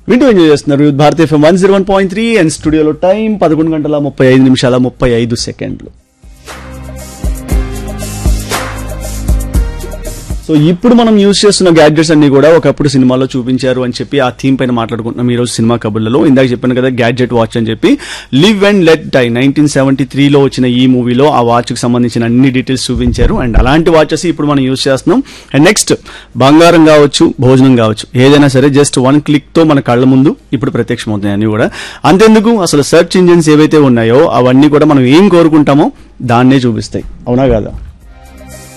వింటూ ఎంజాయ్ చేస్తున్నారు youth Bharat FM one zero one point three and స్టూడియోలో టైం పదకొండు గంటల ముప్పై ఐదు నిమిషాల ముప్పై ఐదు సెకండ్లు సో ఇప్పుడు మనం యూజ్ చేస్తున్న గ్యాడ్జెట్స్ అన్ని కూడా ఒకప్పుడు సినిమాలో చూపించారు అని చెప్పి ఆ థీమ్ పైన మాట్లాడుకుంటున్నాం ఈ రోజు సినిమా కబుర్లలో ఇందాక చెప్పాను కదా గ్యాడ్జెట్ వాచ్ అని చెప్పి live and let die nineteen seventy త్రీలో వచ్చిన ఈ మూవీలో ఆ వాచ్ కి సంబంధించిన అన్ని డీటెయిల్స్ చూపించారు అండ్ అలాంటి వాచెస్ ఇప్పుడు మనం యూజ్ చేస్తున్నాం అండ్ నెక్స్ట్ బంగారం కావచ్చు భోజనం కావచ్చు ఏదైనా సరే జస్ట్ వన్ క్లిక్ తో మన కళ్ళ ముందు ఇప్పుడు ప్రత్యక్షమవుతాయి అన్ని కూడా అంతెందుకు అసలు సెర్చ్ ఇంజిన్స్ ఏవైతే ఉన్నాయో అవన్నీ కూడా మనం ఏం కోరుకుంటామో దాన్నే చూపిస్తాయి అవునా కాదా